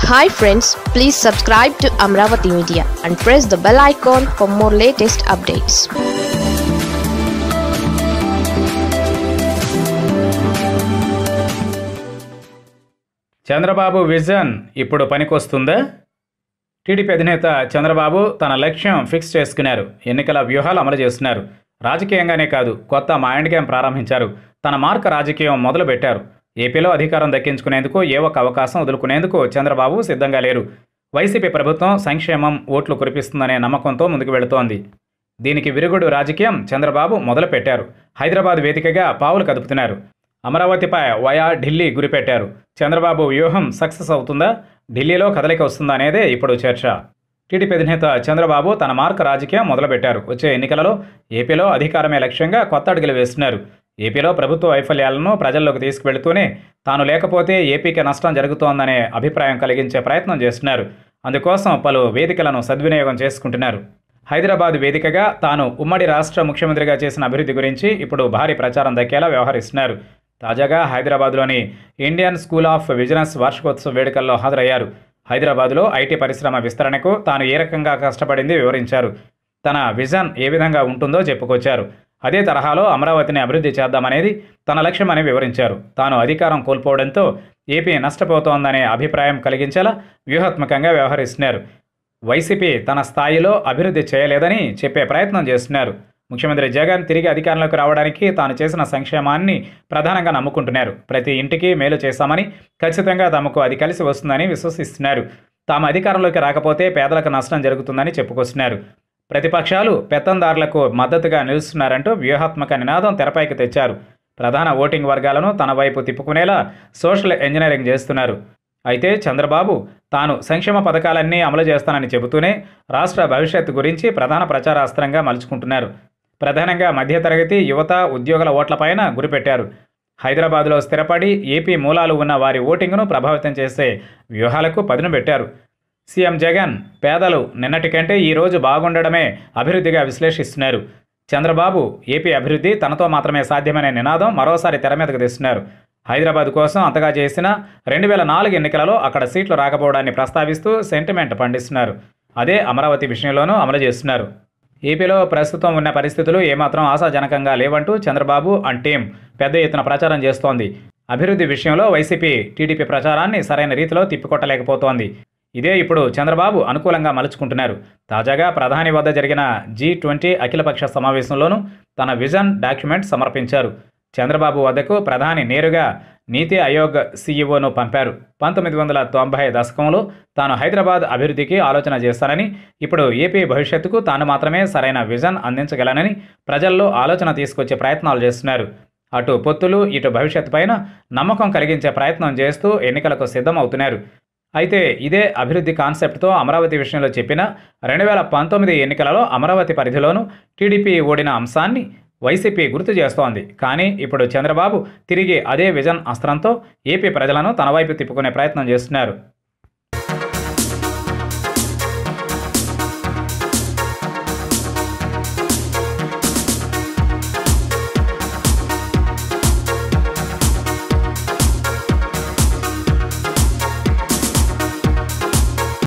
hi friends please subscribe to Amaravati media and press the bell icon for more latest updates Chandrababu vision ఇప్పుడు పనికొస్తుందా TDP అధినేత చంద్రబాబు తన లక్ష్యం fix చేసుకున్నారు ఎన్నికల వ్యూహాలు అమలు చేస్తున్నారు రాజకీయంగానే కాదు కొత్త మైండ్ గేమ్ ప్రారంభించారు తన మార్క రాజకీయం మొదలుపెట్టారు ఏపీలో అధికారం దక్కించుకునేందుకు ఏ ఒక్క అవకాశం వదులుకునేందుకు చంద్రబాబు సిద్ధంగా లేరు వైసీపీ ప్రభుత్వం సంక్షేమం ఓట్లు కురిపిస్తుందనే నమ్మకంతో ముందుకు వెళుతోంది దీనికి విరుగుడు రాజకీయం చంద్రబాబు మొదలుపెట్టారు హైదరాబాద్ వేదికగా పావులు కదుపుతున్నారు అమరావతిపై వయా ఢిల్లీ గురిపెట్టారు చంద్రబాబు వ్యూహం సక్సెస్ అవుతుందా ఢిల్లీలో కదలిక వస్తుందా అనేదే ఇప్పుడు చర్చ టీడీపీ అధినేత చంద్రబాబు తన మార్క రాజకీయం మొదలుపెట్టారు వచ్చే ఎన్నికలలో ఏపీలో అధికారమే లక్ష్యంగా కొత్త అడుగులు వేస్తున్నారు ఏపీలో ప్రభుత్వ వైఫల్యాలను ప్రజల్లోకి తీసుకువెళుతూనే తాను లేకపోతే ఏపీకి నష్టం జరుగుతోందనే అభిప్రాయం కలిగించే ప్రయత్నం చేస్తున్నారు అందుకోసం పలు వేదికలను సద్వినియోగం చేసుకుంటున్నారు హైదరాబాద్ వేదికగా తాను ఉమ్మడి రాష్ట్ర ముఖ్యమంత్రిగా చేసిన అభివృద్ధి గురించి ఇప్పుడు భారీ ప్రచారం దక్కేలా వ్యవహరిస్తున్నారు తాజాగా హైదరాబాద్లోని ఇండియన్ స్కూల్ ఆఫ్ బిజినెస్ వార్షికోత్సవ వేడుకల్లో హాజరయ్యారు హైదరాబాద్లో ఐటీ పరిశ్రమ విస్తరణకు తాను ఏ రకంగా కష్టపడింది వివరించారు తన విజన్ ఏ విధంగా ఉంటుందో చెప్పుకొచ్చారు అదే తరహాలో అమరావతిని అభివృద్ధి చేద్దామనేది తన లక్ష్యమని వివరించారు తాను అధికారం కోల్పోవడంతో ఏపీ నష్టపోతోందనే అభిప్రాయం కలిగించేలా వ్యూహాత్మకంగా వ్యవహరిస్తున్నారు వైసీపీ తన స్థాయిలో అభివృద్ధి చేయలేదని చెప్పే ప్రయత్నం చేస్తున్నారు ముఖ్యమంత్రి జగన్ తిరిగి అధికారంలోకి రావడానికి తాను చేసిన సంక్షేమాన్ని ప్రధానంగా నమ్ముకుంటున్నారు ప్రతి ఇంటికి మేలు చేశామని ఖచ్చితంగా తమకు అది కలిసి వస్తుందని విశ్వసిస్తున్నారు తాము అధికారంలోకి రాకపోతే పేదలకు నష్టం జరుగుతుందని చెప్పుకొస్తున్నారు ప్రతిపక్షాలు పెత్తందారులకు మద్దతుగా నిలుస్తున్నారంటూ వ్యూహాత్మక నినాదం తెరపైకి తెచ్చారు ప్రధాన ఓటింగ్ వర్గాలను తన వైపు తిప్పుకునేలా సోషల్ ఇంజనీరింగ్ చేస్తున్నారు అయితే చంద్రబాబు తాను సంక్షేమ పథకాలన్నీ అమలు చేస్తానని చెబుతూనే రాష్ట్ర భవిష్యత్తు గురించి ప్రధాన ప్రచారాస్త్రంగా మలుచుకుంటున్నారు ప్రధానంగా మధ్యతరగతి యువత ఉద్యోగుల ఓట్లపైన గురిపెట్టారు హైదరాబాద్లో స్థిరపడి ఏపీ మూలాలు ఉన్న వారి ఓటింగ్ను ప్రభావితం చేసే వ్యూహాలకు పదును పెట్టారు సీఎం జగన్ పేదలు నిన్నటి కంటే ఈ రోజు బాగుండడమే అభివృద్ధిగా విశ్లేషిస్తున్నారు చంద్రబాబు ఏపీ అభివృద్ధి తనతో మాత్రమే సాధ్యమనే నినాదం మరోసారి తెర మీదకు తెస్తున్నారు హైదరాబాద్ కోసం అంతగా చేసిన రెండు వేల నాలుగు ఎన్నికలలో అక్కడ సీట్లు రాకపోవడాన్ని ప్రస్తావిస్తూ సెంటిమెంట్ పండిస్తున్నారు అదే అమరావతి విషయంలోనూ అమలు చేస్తున్నారు ఏపీలో ప్రస్తుతం ఉన్న పరిస్థితులు ఏమాత్రం ఆశాజనకంగా లేవంటూ చంద్రబాబు అండ్ టీం పెద్ద ఎత్తున ప్రచారం చేస్తోంది అభివృద్ధి విషయంలో వైసీపీ టీడీపీ ప్రచారాన్ని సరైన రీతిలో తిప్పికొట్టలేకపోతోంది ఇదే ఇప్పుడు చంద్రబాబు అనుకూలంగా మలుచుకుంటున్నారు తాజాగా ప్రధాని వద్ద జరిగిన జీ ట్వంటీ అఖిలపక్ష సమావేశంలోనూ తన విజన్ డాక్యుమెంట్ సమర్పించారు చంద్రబాబు వద్దకు ప్రధాని నేరుగా నీతి ఆయోగ్ సీఈఓను పంపారు పంతొమ్మిది వందల తొంభై దశకంలో తాను హైదరాబాద్ అభివృద్ధికి ఆలోచన చేస్తానని ఇప్పుడు ఏపీ భవిష్యత్తుకు తాను మాత్రమే సరైన విజన్ అందించగలనని ప్రజల్లో ఆలోచన తీసుకొచ్చే ప్రయత్నాలు చేస్తున్నారు అటు పొత్తులు ఇటు భవిష్యత్తు పైన నమ్మకం కలిగించే ప్రయత్నం చేస్తూ ఎన్నికలకు సిద్ధమవుతున్నారు అయితే ఇదే అభివృద్ధి కాన్సెప్ట్తో అమరావతి విషయంలో చెప్పిన రెండు వేల పంతొమ్మిది ఎన్నికలలో అమరావతి పరిధిలోనూ టీడీపీ ఓడిన అంశాన్ని వైసీపీ గుర్తు చేస్తోంది కానీ ఇప్పుడు చంద్రబాబు తిరిగి అదే విజన్ అస్త్రంతో ఏపీ ప్రజలను తన వైపు తిప్పుకునే ప్రయత్నం చేస్తున్నారు